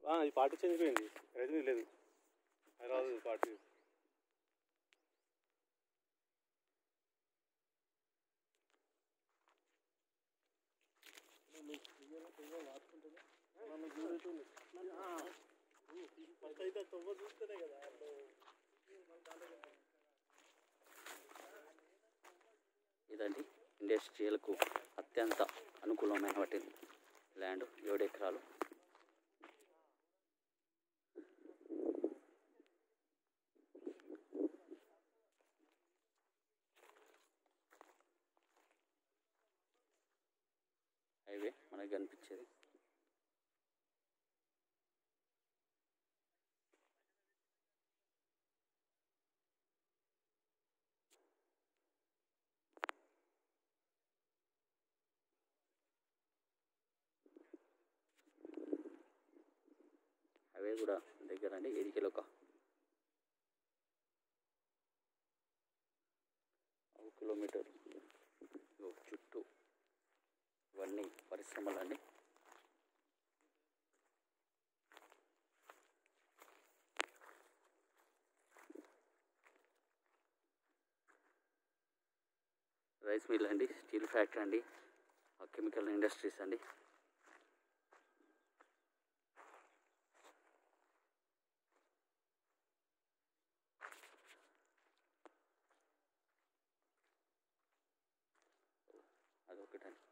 ఆ, ఈ పార్టీ చనిపోయింది రజనీ లేదు హైదరాబాద్ పార్టీ ఇదండి ఇండస్ట్రియల్కు అత్యంత అనుకూలమైన వాటి ల్యాండ్ ఏడు ఎకరాలు హైవే మనకు కనిపించేది హైవే కూడా దగ్గర అండి ఏరికలు ఒక ఒక కిలోమీటర్ ఇగో చుట్టూ ఇవన్నీ పరిశ్రమలండి రైస్ మిల్ అండి స్టీల్ ఫ్యాక్టరీ అండి కెమికల్ ఇండస్ట్రీస్ అండి అదొకటండి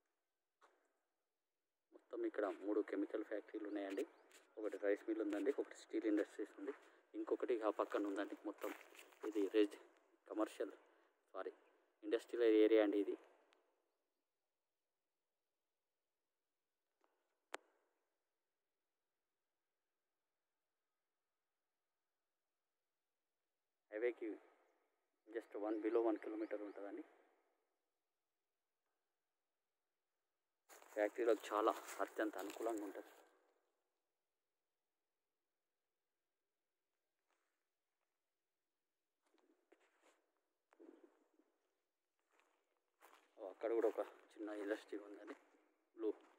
మొత్తం ఇక్కడ మూడు కెమికల్ ఫ్యాక్టరీలు ఉన్నాయండి ఒకటి రైస్ మిల్ ఉందండి ఒకటి స్టీల్ ఇండస్ట్రీస్ ఉంది ఇంకొకటి ఆ పక్కన ఉందండి మొత్తం ఇది రెజ్ కమర్షియల్ సారీ ఇండస్ట్రియల్ ఏరియా అండి ఇది హైవేకి just one below one kilometre ఉంటుందండి ఫ్యాక్టరీలకు చాలా అత్యంత అనుకూలంగా ఉంటుంది ఓ, అక్కడ కూడా ఒక చిన్న ఇండస్ట్రీ ఉందండి బ్లూ